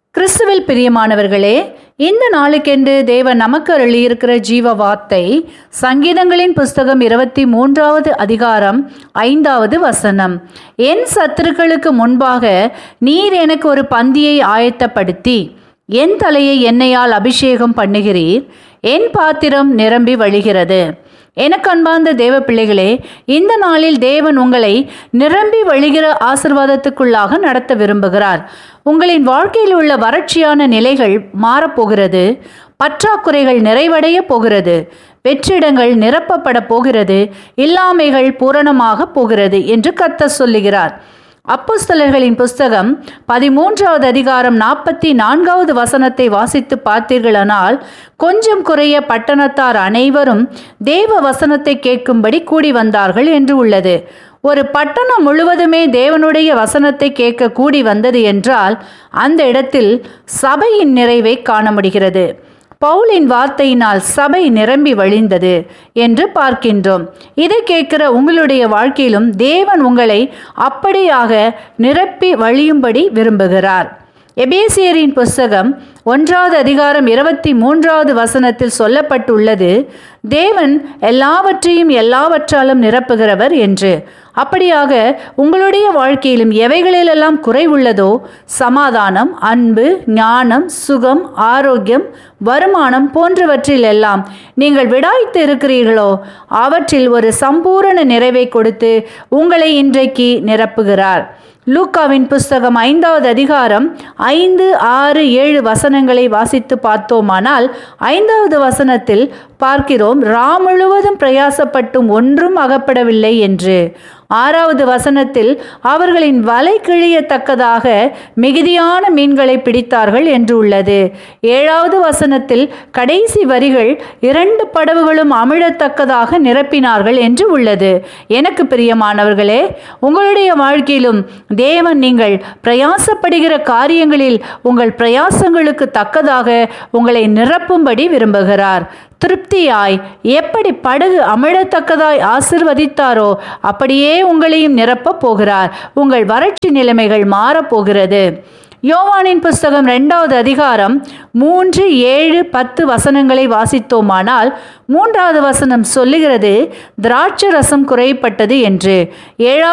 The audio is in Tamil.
கிறிஸ்துவில் பிரியமானவர்களே இந்த நாளுக்கென்று தேவன் நமக்கு அருளியிருக்கிற ஜீவ வார்த்தை சங்கீதங்களின் புஸ்தகம் இருபத்தி மூன்றாவது அதிகாரம் ஐந்தாவது வசனம் என் சத்துருக்களுக்கு முன்பாக நீர் எனக்கு ஒரு பந்தியை ஆயத்தப்படுத்தி என் தலையை எண்ணெயால் அபிஷேகம் பண்ணுகிறீர் என் பாத்திரம் நிரம்பி வழிகிறது எனக்கு அன்பார்ந்த தேவ பிள்ளைகளே இந்த நாளில் தேவன் உங்களை நிரம்பி வழிகிற ஆசிர்வாதத்துக்குள்ளாக நடத்த விரும்புகிறார் உங்களின் வாழ்க்கையில் உள்ள வறட்சியான நிலைகள் மாறப்போகிறது பற்றாக்குறைகள் நிறைவடைய போகிறது வெற்றிடங்கள் நிரப்பப்பட போகிறது இல்லாமைகள் பூரணமாக போகிறது என்று கத்த சொல்லுகிறார் அப்போஸ்தலர்களின் புஸ்தகம் பதிமூன்றாவது அதிகாரம் நாற்பத்தி நான்காவது வசனத்தை வாசித்து பார்த்தீர்களானால் கொஞ்சம் குறைய பட்டணத்தார் அனைவரும் தேவ வசனத்தை கேட்கும்படி கூடி வந்தார்கள் என்று உள்ளது ஒரு பட்டணம் முழுவதுமே தேவனுடைய வசனத்தை கேட்க கூடி வந்தது என்றால் அந்த இடத்தில் சபையின் நிறைவை காண முடிகிறது பவுலின் வார்த்தையினால் சபை நிரம்பி வழிந்தது என்று பார்க்கின்றோம் இதை கேட்கிற உங்களுடைய வாழ்க்கையிலும் தேவன் உங்களை அப்படியாக நிரப்பி வழியும்படி விரும்புகிறார் எபேசியரின் புஸ்தகம் ஒன்றாவது அதிகாரம் இருபத்தி மூன்றாவது வசனத்தில் சொல்லப்பட்டுள்ளது தேவன் எல்லாவற்றையும் எல்லாவற்றாலும் நிரப்புகிறவர் என்று அப்படியாக உங்களுடைய வாழ்க்கையிலும் எவைகளிலெல்லாம் குறை உள்ளதோ சமாதானம் அன்பு ஞானம் சுகம் ஆரோக்கியம் வருமானம் போன்றவற்றில் எல்லாம் நீங்கள் விடாய்த்து இருக்கிறீர்களோ அவற்றில் ஒரு சம்பூரண நிறைவை கொடுத்து உங்களை இன்றைக்கு நிரப்புகிறார் லூக்காவின் புஸ்தகம் ஐந்தாவது அதிகாரம் ஐந்து ஆறு ஏழு வசனங்களை வாசித்து பார்த்தோமானால் ஐந்தாவது வசனத்தில் பார்க்கிறோம் ரா முழுவதும் பிரயாசப்பட்டும் ஒன்றும் அகப்படவில்லை என்று ஆறாவது வசனத்தில் அவர்களின் வலை கிழியத்தக்கதாக மிகுதியான மீன்களை பிடித்தார்கள் என்று உள்ளது ஏழாவது வசனத்தில் கடைசி வரிகள் இரண்டு படவுகளும் அமிழத்தக்கதாக நிரப்பினார்கள் என்று உள்ளது எனக்கு பிரியமானவர்களே உங்களுடைய வாழ்க்கையிலும் தேவன் நீங்கள் பிரயாசப்படுகிற காரியங்களில் உங்கள் பிரயாசங்களுக்கு தக்கதாக உங்களை நிரப்பும்படி விரும்புகிறார் திருப்தியாய் எப்படி படகு அமிழத்தக்கதாய் ஆசிர்வதித்தாரோ அப்படியே உங்களையும் நிரப்பப் போகிறார் உங்கள் வறட்சி நிலைமைகள் மாறப்போகிறது யோவானின் புஸ்தகம் ரெண்டாவது அதிகாரம் மூன்று ஏழு பத்து வசனங்களை வாசித்தோமானால் மூன்றாவது வசனம் சொல்லுகிறது திராட்சை ரசம் குறைப்பட்டது என்று ஏழாவது